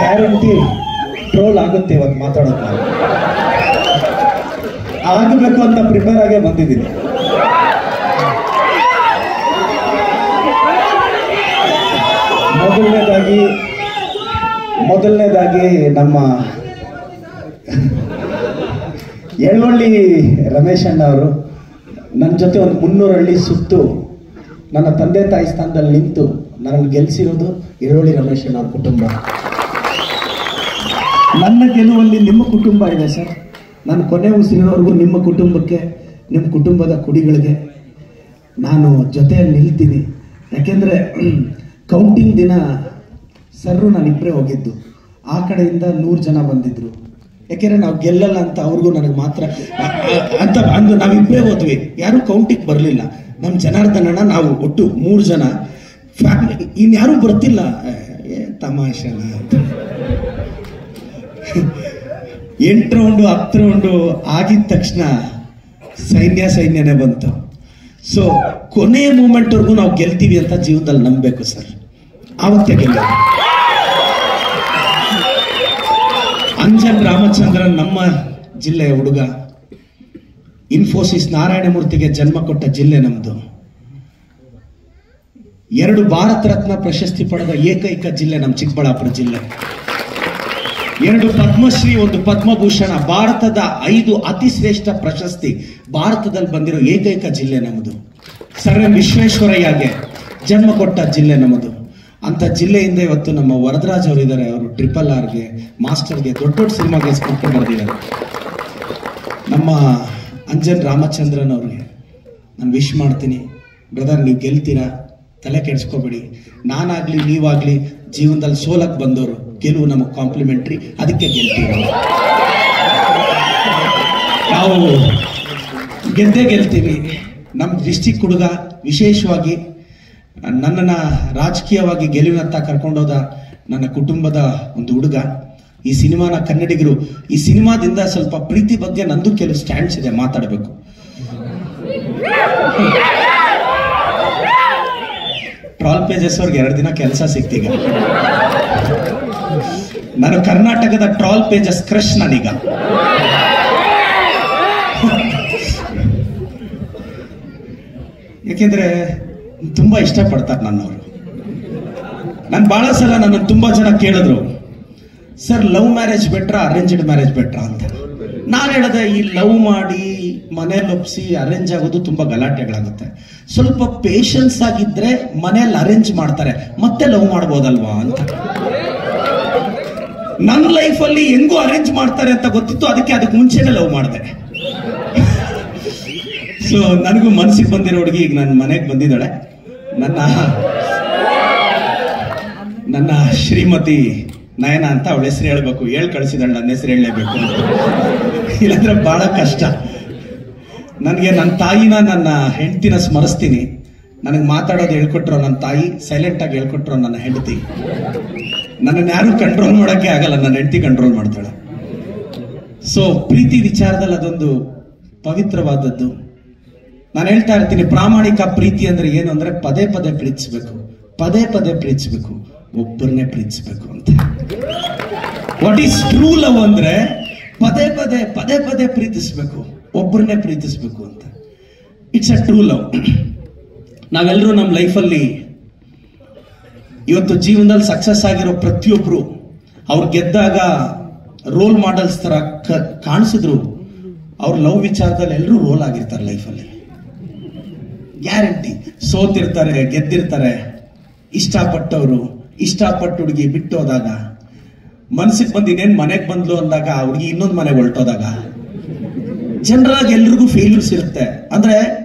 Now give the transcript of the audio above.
guarantee troll ಆಗುತ್ತೆ ಇವತ್ತು ಮಾತಾಡೋದು ನಾವು ಆಗಬೇಕು ಅಂತ ಪ್ರಿಪೇರ್ ಆಗೇ ಬಂದಿದ್ದೀನಿ ಮೊದಲನೇದಾಗಿ ಮೊದಲನೇದಾಗಿ ನಮ್ಮ ಎಳ್ಳೊಳ್ಳಿ ರಮೇಶ್ ಅಣ್ಣ ಅವರು ನನ್ನ ಜೊತೆ ಒಂದು ಮುನ್ನೂರು ಹಳ್ಳಿ ಸುತ್ತು ನನ್ನ ತಂದೆ ತಾಯಿ ಸ್ಥಾನದಲ್ಲಿ ನಿಂತು ನನಗೆ ಗೆಲ್ಲಿಸಿರೋದು ಎಳ್ಳೊಳ್ಳಿ ರಮೇಶ್ ಅಣ್ಣ ಅವ್ರ ಕುಟುಂಬ ನನ್ನ ಗೆಲುವಲ್ಲಿ ನಿಮ್ಮ ಕುಟುಂಬ ಇದೆ ಸರ್ ನಾನು ಕೊನೆ ಉಸಿರಿನವರೆಗೂ ನಿಮ್ಮ ಕುಟುಂಬಕ್ಕೆ ನಿಮ್ಮ ಕುಟುಂಬದ ಕುಡಿಗಳಿಗೆ ನಾನು ಜೊತೆಯಲ್ಲಿ ನಿಲ್ತೀನಿ ಯಾಕೆಂದರೆ ಕೌಂಟಿಂಗ್ ದಿನ ಸರ್ರು ನಾನಿಬ್ಬರೇ ಹೋಗಿದ್ದು ಆ ಕಡೆಯಿಂದ ನೂರು ಜನ ಬಂದಿದ್ರು ಯಾಕೆಂದ್ರೆ ನಾವು ಗೆಲ್ಲಲ್ಲ ಅಂತ ಅವ್ರಿಗೂ ನನಗೆ ಮಾತ್ರ ಅ- ಅ- ಅಂತ ಅಂದು ನಾವಿಬ್ಬರೇ ಹೋದ್ವಿ ಯಾರು ಕೌಂಟಿಗೆ ಬರಲಿಲ್ಲ ನಮ್ಮ ಜನಾರ್ದನಣ್ಣ ನಾವು ಒಟ್ಟು ಮೂರು ಜನ ಫ್ಯಾಮಿಲಿ ಇನ್ಯಾರೂ ಬರ್ತಿಲ್ಲ ಏ, ತಮಾಷೆನ ಅಂತ ಎಂಟು ರೌಂಡು ಹತ್ತು ರೌಂಡು ಆಗಿದ ತಕ್ಷಣ ಸೈನ್ಯ ಸೈನ್ಯನೇ ಬಂತು ಸೊ ಕೊನೆಯ ಮೂಮೆಂಟ್ವರೆಗೂ ನಾವು ಗೆಲ್ತೀವಿ ಅಂತ ಜೀವನದಲ್ಲಿ ನಂಬಬೇಕು ಸರ್ ಆವತ್ತೇ ಗೆಲ್ಲ ಅಂಜನ್ ರಾಮಚಂದ್ರನ್ ನಮ್ಮ ಜಿಲ್ಲೆಯ ಹುಡುಗ ಇನ್ಫೋಸಿಸ್ ನಾರಾಯಣಮೂರ್ತಿಗೆ ಜನ್ಮ ಕೊಟ್ಟ ಜಿಲ್ಲೆ ನಮ್ದು ಎರಡು ಭಾರತ ರತ್ನ ಪ್ರಶಸ್ತಿ ಪಡೆದ ಏಕೈಕ ಜಿಲ್ಲೆ ನಮ್ಮ ಚಿಕ್ಕಬಳ್ಳಾಪುರ ಜಿಲ್ಲೆ ಎರಡು ಪದ್ಮಶ್ರೀ ಒಂದು ಪದ್ಮಭೂಷಣ ಭಾರತದ ಐದು ಅತಿ ಶ್ರೇಷ್ಠ ಪ್ರಶಸ್ತಿ ಭಾರತದಲ್ಲಿ ಬಂದಿರೋ ಏಕೈಕ ಜಿಲ್ಲೆ ನಮ್ಮದು ಸರ್ ಎಂ ವಿಶ್ವೇಶ್ವರಯ್ಯಗೆ ಜನ್ಮ ಕೊಟ್ಟ ಜಿಲ್ಲೆ ನಮ್ಮದು ಅಂತ ಜಿಲ್ಲೆಯಿಂದ ಇವತ್ತು ನಮ್ಮ ವರದರಾಜ್ ಅವರು ಇದ್ದಾರೆ ಅವರು ಟ್ರಿಪಲ್ ಆರ್ಗೆ ಮಾಸ್ಟರ್ಗೆ ದೊಡ್ಡ ದೊಡ್ಡ ಸಿನಿಮಾಗೆ ಸ್ಕ್ರಿಪ್ಟ್ ಬರೆದಿದ್ದಾರೆ ನಮ್ಮ ಅಂಜನ್ ರಾಮಚಂದ್ರನ್ ಅವ್ರಿಗೆ ನಾನು ವಿಶ್ ಮಾಡ್ತೀನಿ ಬ್ರದರ್ ನೀವು ಗೆಲ್ತೀರಾ ತಲೆ ಕೆಡಿಸ್ಕೋಬೇಡಿ ನಾನಾಗ್ಲಿ ನೀವಾಗ್ಲಿ ಜೀವನದಲ್ಲಿ ಸೋಲಕ್ ಬಂದವರು ಗೆಲುವು ನಮಗೆ ಕಾಂಪ್ಲಿಮೆಂಟ್ರಿ ಅದಕ್ಕೆ ಗೆಲ್ತೀವಿ ನಾವು ಗೆದ್ದೇ ಗೆಲ್ತೀವಿ ನಮ್ಮ ಡಿಸ್ಟಿಕ್ ಹುಡುಗ ವಿಶೇಷವಾಗಿ ನನ್ನನ್ನು ರಾಜಕೀಯವಾಗಿ ಗೆಲುವಿನತ್ತ ಕರ್ಕೊಂಡೋದ ನನ್ನ ಕುಟುಂಬದ ಒಂದು ಹುಡುಗ ಈ ಸಿನಿಮಾನ ಕನ್ನಡಿಗರು ಈ ಸಿನಿಮಾದಿಂದ ಸ್ವಲ್ಪ ಪ್ರೀತಿ ಬಗ್ಗೆ ನಂದು ಕೆಲವು ಸ್ಟ್ಯಾಂಡ್ಸ್ ಇದೆ ಮಾತಾಡಬೇಕು ಟ್ರಾಲ್ ಪೇಜಸ್ ಅವ್ರಿಗೆ ಎರಡು ದಿನ ಕೆಲಸ ಸಿಕ್ತೀಗ ನಾನು ಕರ್ನಾಟಕದ ಟ್ರಾಲ್ ಪೇಜಸ್ ಕ್ರಶ್ ನಾನೀಗ ಯಾಕೆಂದ್ರೆ ತುಂಬಾ ಇಷ್ಟಪಡ್ತಾರೆ ನನ್ನವರು ನಾನು ಬಹಳ ಸಲ ನನ್ನ ತುಂಬಾ ಜನ ಕೇಳಿದ್ರು ಸರ್ ಲವ್ ಮ್ಯಾರೇಜ್ ಬೆಟ್ರಾ ಅರೇಂಜ್ಡ್ ಮ್ಯಾರೇಜ್ ಬೆಟ್ರಾ ಅಂತ ನಾನು ಹೇಳದೆ ಈ ಲವ್ ಮಾಡಿ ಮನೇಲಿ ಒಪ್ಸಿ ಅರೇಂಜ್ ಆಗೋದು ತುಂಬಾ ಗಲಾಟೆಗಳಾಗುತ್ತೆ ಸ್ವಲ್ಪ ಪೇಷನ್ಸ್ ಆಗಿದ್ರೆ ಮನೇಲಿ ಅರೇಂಜ್ ಮಾಡ್ತಾರೆ ಮತ್ತೆ ಲವ್ ಮಾಡ್ಬೋದಲ್ವಾ ಅಂತ ನನ್ನ ಲೈಫಲ್ಲಿ ಹೆಂಗೂ ಅರೇಂಜ್ ಮಾಡ್ತಾರೆ ಅಂತ ಗೊತ್ತಿತ್ತು ಅದಕ್ಕೆ ಅದಕ್ಕೆ ಮುಂಚೆನೆ ಲವ್ ಮಾಡಿದೆ ಸೊ ನನಗೂ ಮನಸ್ಸಿಗೆ ಬಂದಿರೋ ಹುಡುಗಿ ಈಗ ನನ್ನ ಮನೆಗೆ ಬಂದಿದ್ದಾಳೆ ನನ್ನ ನನ್ನ ಶ್ರೀಮತಿ ನಯನ ಅಂತ ಅವಳ ಹೆಸರು ಹೇಳ್ಬೇಕು ಹೇಳ್ ಕಳಿಸಿದಾಳೆ ನನ್ನ ಹೆಸರು ಹೇಳಲೇಬೇಕು ಇಲ್ಲಾಂದ್ರೆ ಬಹಳ ಕಷ್ಟ ನನಗೆ ನನ್ನ ತಾಯಿನ ನನ್ನ ಹೆಂಡತಿನ ಸ್ಮರಿಸ್ತೀನಿ ನನಗೆ ಮಾತಾಡೋದು ಹೇಳ್ಕೊಟ್ರೋ ನನ್ನ ತಾಯಿ ಸೈಲೆಂಟ್ ಆಗಿ ಹೇಳ್ಕೊಟ್ರೋ ನನ್ನ ಹೆಂಡತಿ ನನ್ನನ್ನು ಯಾರು ಕಂಟ್ರೋಲ್ ಮಾಡೋಕ್ಕೆ ಆಗಲ್ಲ ನನ್ನ ಹೆಂಡತಿ ಕಂಟ್ರೋಲ್ ಮಾಡ್ತಾಳೆ ಸೊ ಪ್ರೀತಿ ವಿಚಾರದಲ್ಲಿ ಅದೊಂದು ಪವಿತ್ರವಾದದ್ದು ನಾನು ಹೇಳ್ತಾ ಇರ್ತೀನಿ ಪ್ರಾಮಾಣಿಕ ಪ್ರೀತಿ ಅಂದ್ರೆ ಏನು ಅಂದ್ರೆ ಪದೇ ಪದೇ ಪ್ರೀತಿಸ್ಬೇಕು ಪದೇ ಪದೇ ಪ್ರೀತಿಸ್ಬೇಕು ಒಬ್ಬರನ್ನೇ ಪ್ರೀತಿಸ್ಬೇಕು ಅಂತ ವಾಟ್ ಈಸ್ ಟ್ರೂ ಲವ್ ಅಂದ್ರೆ ಪದೇ ಪದೇ ಪದೇ ಪದೇ ಪ್ರೀತಿಸ್ಬೇಕು ಒಬ್ಬರನ್ನೇ ಪ್ರೀತಿಸ್ಬೇಕು ಅಂತ ಇಟ್ಸ್ ಅ ಟ್ರೂ ಲವ್ ನಾವೆಲ್ಲರೂ ನಮ್ಮ ಲೈಫಲ್ಲಿ ಇವತ್ತು ಜೀವನದಲ್ಲಿ ಸಕ್ಸಸ್ ಆಗಿರೋ ಪ್ರತಿಯೊಬ್ರು ಅವ್ರು ಗೆದ್ದಾಗ ರೋಲ್ ಮಾಡೆಲ್ಸ್ ತರ ಕ- ಕಾಣಿಸಿದ್ರು ಅವ್ರ ಲವ್ ವಿಚಾರದಲ್ಲಿ ಎಲ್ಲರೂ ರೋಲ್ ಆಗಿರ್ತಾರೆ ಲೈಫಲ್ಲಿ ಗ್ಯಾರಂಟಿ ಸೋತಿರ್ತಾರೆ ಗೆದ್ದಿರ್ತಾರೆ ಇಷ್ಟಪಟ್ಟವರು ಇಷ್ಟಪಟ್ಟ ಹುಡುಗಿ ಬಿಟ್ಟು ಹೋದಾಗ ಮನ್ಸಿಗೆ ಬಂದು ಇನ್ನೇನ್ ಮನೆಗೆ ಬಂದ್ಲು ಅಂದಾಗ ಆ ಹುಡುಗಿ ಇನ್ನೊಂದು ಮನೆಗೆ ಹೊರಟೋದಾಗ ಜನರಲ್ ಆಗಿ ಎಲ್ರಿಗೂ ಫೇಲ್ಯೂರ್ಸ್ ಇರುತ್ತೆ ಅಂದ್ರೆ